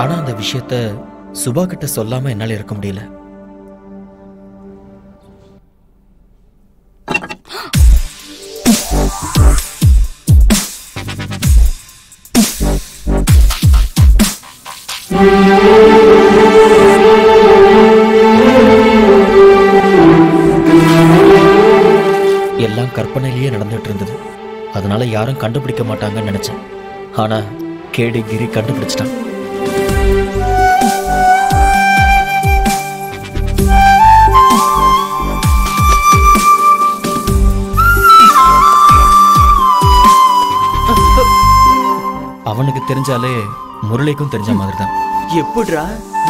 ஆனா அந்த விஷயத்த சுபா கிட்ட சொல்லாம என்னால இருக்க முடியல எல்லாம் கற்பனையிலேயே நடந்துட்டு இருந்தது அதனால யாரும் கண்டுபிடிக்க மாட்டாங்கன்னு நினைச்சேன் ஆனா கேடி கிரி கண்டுபிடிச்சிட்டான் அவனுக்கு தெரிஞ்சாலே முரளிக்கும் தெரிஞ்ச மாதிரி தான் எப்படிரா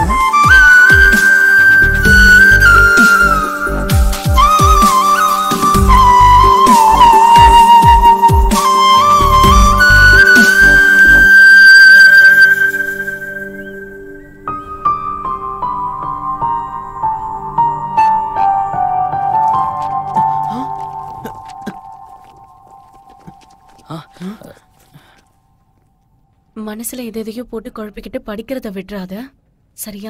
மனசுல எது எதையோ போட்டு குழப்பிக்கிட்டு படிக்கிறத விட்டுறாத சரியா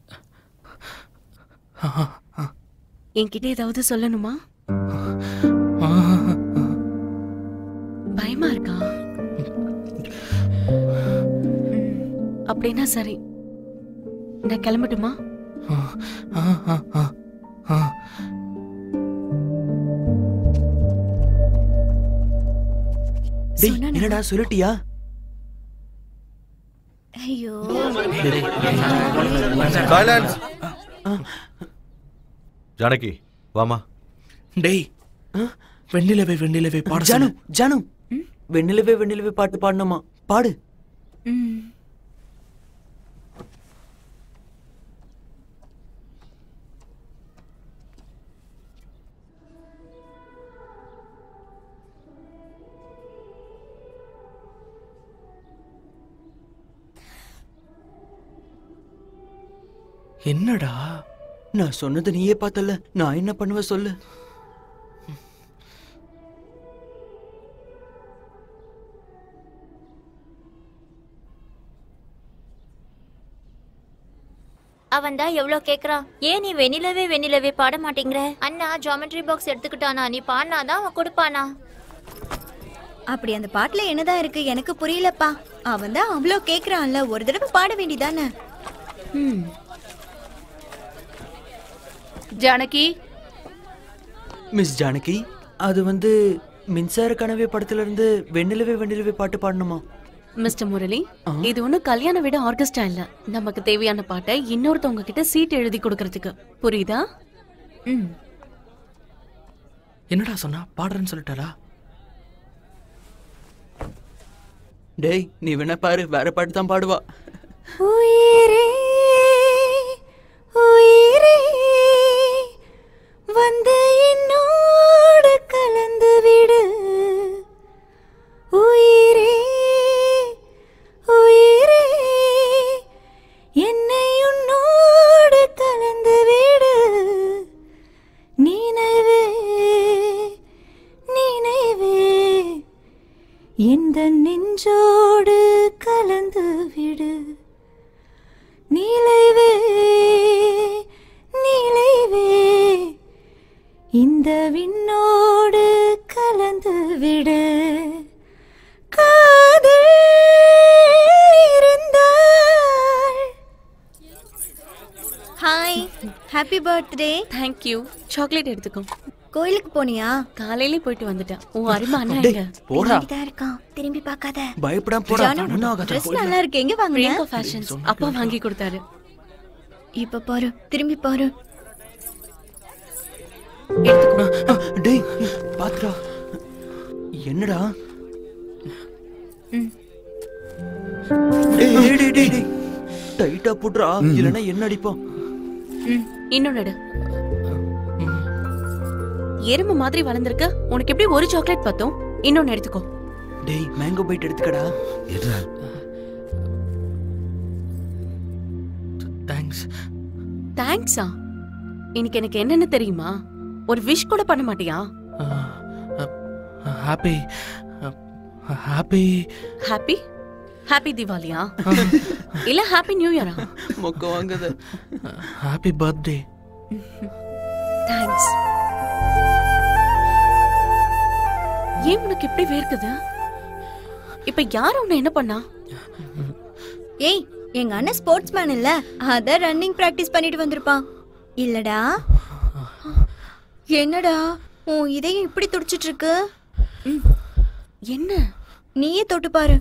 என்கிட்ட ஏதாவது சொல்லணுமா பயமா இருக்கா ம், அப்படின்னா சரி நான் கிளம்பட்டுமா டேய் என்னடா சொல்லிட்டியா ஐயோ சைலன்ஸ் ஜானகி வாமா டேய் வெண்ணிலவே வெண்ணிலவே பாட ஜானு ஜானு வெண்ணிலவே வெண்ணிலவே பாட்டு பாடணுமா பாடு ம் என்னடா நான் சொன்னது நீயே பார்த்தல நான் என்ன பண்ணுவ சொல்லு அவன் தான் எவ்வளவு கேக்குறான் ஏன் நீ வெண்ணிலவே வெண்ணிலவே பாட மாட்டேங்கிற அண்ணா ஜாமெட்ரி பாக்ஸ் எடுத்துக்கிட்டானா நீ பாடினாதான் அவன் கொடுப்பானா அப்படி அந்த பாட்டுல என்னதான் இருக்கு எனக்கு புரியலப்பா அவன் தான் அவ்வளோ கேக்குறான்ல ஒரு தடவை பாட வேண்டியதானே ம் ஜானகி மிஸ் ஜானகி அது வந்து மின்சார கனவே படத்துல இருந்து வெண்ணிலவே வெண்ணிலவே பாட்டு பாடணுமா மிஸ்டர் முரளி இது ஒண்ணும் கல்யாண வீடு ஆர்கெஸ்ட்ரா இல்ல நமக்கு தேவையான பாட்டை இன்னொருத்தவங்க கிட்ட சீட் எழுதி கொடுக்கறதுக்கு புரியுதா ம் என்னடா சொன்னா பாடுறேன்னு சொல்லிட்டாரா டேய் நீ வேணா பாரு வேற பாட்டு தான் பாடுவா உயிரே உயிரே வந்து என்னோடு கலந்து விடு உயிரே உயிரே என்னை உன்னோடு கலந்து விடு நினைவே நினைவே இந்த நெஞ்சோடு கலந்து விடு நிலைவே நிலைவே இந்த விண்ணோடு கலந்து விடு காதல் இருந்தால் hi happy birthday thank you chocolate எடுத்துக்கோ கோயிலுக்கு போனியா காலையிலே போயிட்டு வந்துட்டேன் உன் அருமை அண்ணா டேய் எங்க போடா தான் இருக்கான் திரும்பி பார்க்காத பயப்படாம போடா ஒன்னும் ஆகாது ட்ரெஸ் நல்லா இருக்கு எங்க வாங்குன பிரியங்கா ஃபேஷன்ஸ் அப்பா வாங்கி கொடுத்தாரு இப்ப பாரு திரும்பி பாரு எடுத்துக்கோ டேய் பாத்துடா என்னடா டேய் டேய் டேய் டேய் டேய் டைட்டா போடுறா இல்லனா என்ன அடிப்போம் ம் இன்னொன்னு எடு எறும்பு மாதிரி வளர்ந்திருக்க உனக்கு எப்படி ஒரு சாக்லேட் பார்த்தோம் இன்னொன்னு எடுத்துக்கோ டேய் மேங்கோ பைட் எடுத்துக்கடா தேங்க்ஸ் தேங்க்ஸா இன்னைக்கு எனக்கு என்னன்னு தெரியுமா ஒரு விஷ் கூட பண்ண மாட்டியா ஹாப்பி ஹாப்பி ஹாப்பி ஹாப்பி தீபாவளியா இல்ல ஹாப்பி நியூ இயரா மொக்க வாங்குது ஹாப்பி பர்த்டே தேங்க்ஸ் ஏன் உனக்கு இப்படி வேர்க்குது இப்ப யார் உன்னை என்ன பண்ணா ஏய் எங்க அண்ணன் ஸ்போர்ட்ஸ் மேன் இல்ல அதான் ரன்னிங் பிராக்டிஸ் பண்ணிட்டு வந்திருப்பான் இல்லடா என்னடா உன் இதயம் இப்படி துடிச்சிட்டு இருக்கு என்ன நீயே தொட்டு பாரு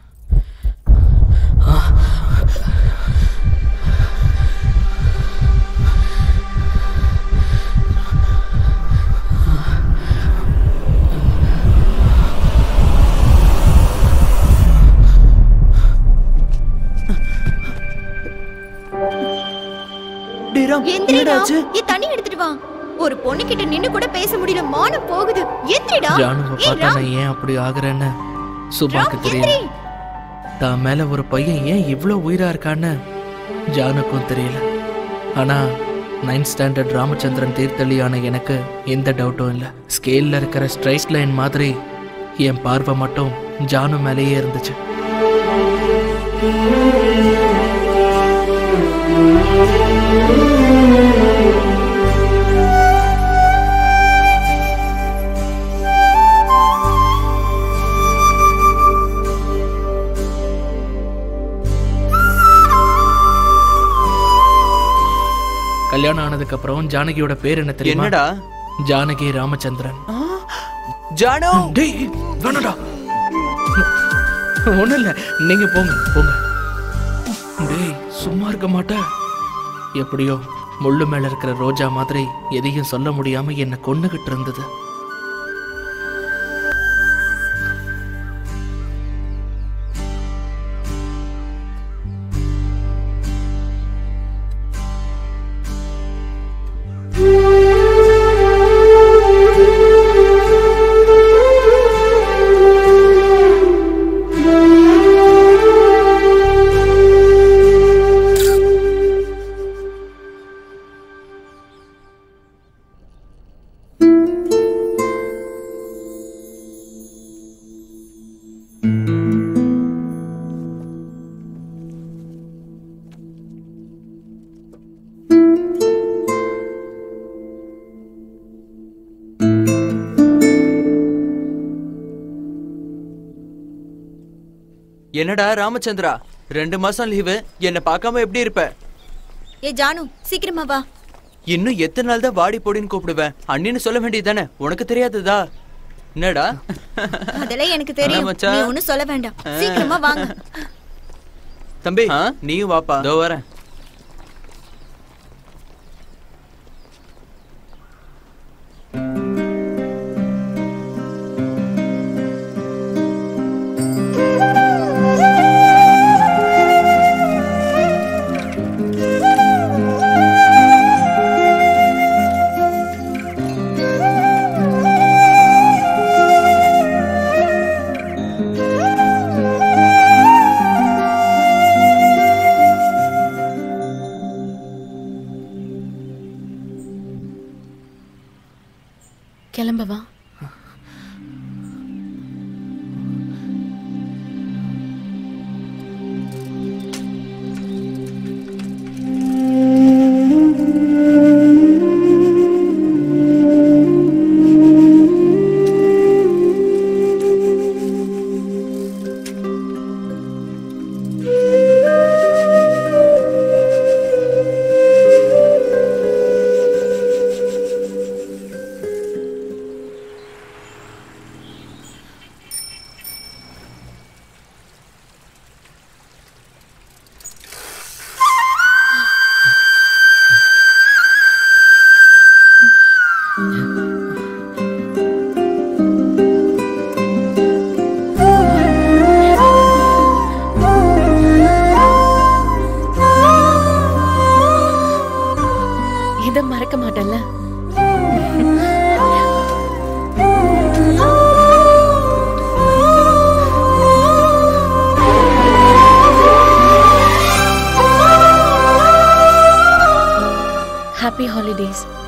டேய் ராம் எந்திரிடா என்னடாச்சு ஏ தண்ணி எடுத்துட்டு வா ஒரு பொண்ணு கிட்ட நின்னு கூட பேச முடியல மானம் போகுது எந்திரிடா ஜானுவை ஏய், பார்த்தா ராம், நான் ஏன் அப்படி ஆகுறேன்னு சுபாக்கு ராம், தெரியல எந்திரி. தான் மேல ஒரு பையன் ஏன் இவ்ளோ உயிரா இருக்கான்னு ஜானுக்கும் தெரியல ஆனா நைன்த் ஸ்டாண்டர்ட் ராமச்சந்திரன் தீர்த்தளியான எனக்கு எந்த டவுட்டும் இல்லை ஸ்கேல்ல இருக்கிற ஸ்ட்ரைட் லைன் மாதிரி என் பார்வை மட்டும் ஜானு மேலேயே இருந்துச்சு கல்யாணம் ஆனதுக்கு அப்புறம் ஜானகியோட பேர் என்ன தெரியுமா என்னடா ஜானகி ராமச்சந்திரன் ஜானு டேய் வேணாடா ஒண்ணும் இல்ல நீங்க போங்க போங்க டேய் சும்மா இருக்க மாட்ட எப்படியோ முள்ளு மேல இருக்கிற ரோஜா மாதிரி எதையும் சொல்ல முடியாம என்ன கொன்னுகிட்டு இருந்தது என்னடா ராமச்சந்திரா ரெண்டு மாசம் லீவு என்ன பார்க்காம எப்படி இருப்ப ஏ ஜானு சீக்கிரமா வா இன்னும் எத்தனை நாள் தான் வாடி போடின்னு கூப்பிடுவேன் அண்ணின்னு சொல்ல வேண்டியதானே உனக்கு தெரியாததா என்னடா அதெல்லாம் எனக்கு தெரியும் ஆ, மச்சான். நீ ஒண்ணும் சொல்ல வேண்டாம் சீக்கிரமா வாங்க தம்பி நீயும் வாப்பா இதோ வரேன் கிளம்பவா இதை மறக்க மாட்டேன்ல ஹாப்பி ஹாலிடேஸ்